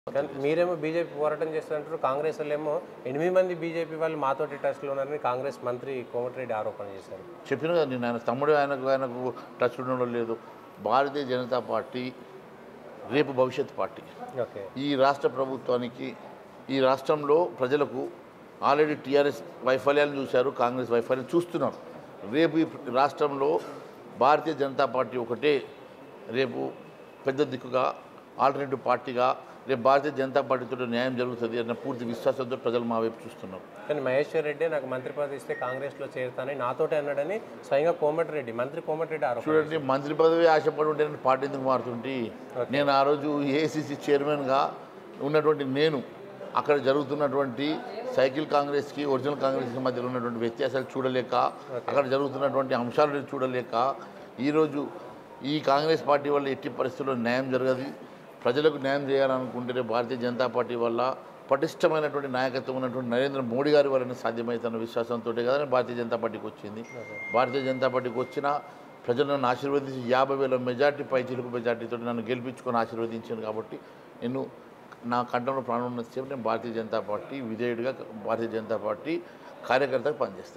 కానీ మీరేమో బీజేపీ పోరాటం చేస్తున్నట్టు కాంగ్రెస్ వాళ్ళు ఏమో ఎనిమిది మంది బీజేపీ వాళ్ళు మాతోటి టచ్లో ఉన్నారని కాంగ్రెస్ మంత్రి కోమటిరెడ్డి ఆరోపణ చేశారు చెప్పిన కదా నేను ఆయన తమ్ముడు ఆయనకు ఆయనకు టచ్ ఉండడం లేదు భారతీయ జనతా పార్టీ రేపు భవిష్యత్ పార్టీ ఓకే ఈ రాష్ట్ర ప్రభుత్వానికి ఈ రాష్ట్రంలో ప్రజలకు ఆల్రెడీ టీఆర్ఎస్ వైఫల్యాలను చూశారు కాంగ్రెస్ వైఫల్యం చూస్తున్నారు రేపు ఈ రాష్ట్రంలో భారతీయ జనతా పార్టీ ఒకటే రేపు పెద్ద దిక్కుగా ఆల్టర్నేటివ్ పార్టీగా రేపు భారతీయ జనతా పార్టీతో న్యాయం జరుగుతుంది అన్న పూర్తి విశ్వాసంతో ప్రజలు మా వైపు చూస్తున్నారు కానీ మహేశ్వర్ రెడ్డి నాకు మంత్రి పదవి ఇస్తే కాంగ్రెస్లో చేరుతానని నాతోటే అన్నాడని స్వయంగా కోమటిరెడ్డి మంత్రి కోమటిరెడ్డి ఆరోపణ చూడండి మంత్రి పదవి ఆశపడి ఉంటే నేను పార్టీ ఎందుకు మారుతుంటే నేను ఆ రోజు ఏఐసిసి చైర్మన్గా ఉన్నటువంటి నేను అక్కడ జరుగుతున్నటువంటి సైకిల్ కాంగ్రెస్కి ఒరిజినల్ కాంగ్రెస్కి మధ్యలో ఉన్నటువంటి వ్యత్యాసాలు చూడలేక అక్కడ జరుగుతున్నటువంటి అంశాలను చూడలేక ఈరోజు ఈ కాంగ్రెస్ పార్టీ వల్ల ఎట్టి పరిస్థితుల్లో న్యాయం జరగదు ప్రజలకు న్యాయం చేయాలనుకుంటే రేపు భారతీయ జనతా పార్టీ వల్ల పటిష్టమైనటువంటి నాయకత్వం ఉన్నటువంటి నరేంద్ర మోడీ గారి వల్లనే సాధ్యమవుతున్న విశ్వాసంతో కదా నేను భారతీయ జనతా పార్టీకి వచ్చింది భారతీయ జనతా పార్టీకి వచ్చిన ప్రజలు నన్ను ఆశీర్వదించి యాభై వేల మెజార్టీ పై చిలుకు మెజార్టీతో నన్ను గెలిపించుకొని ఆశీర్వదించాను కాబట్టి నేను నా కంఠంలో ప్రాణం ఉన్నంతసేపు నేను భారతీయ జనతా పార్టీ విధేయుడిగా భారతీయ జనతా పార్టీ కార్యకర్తగా పనిచేస్తాను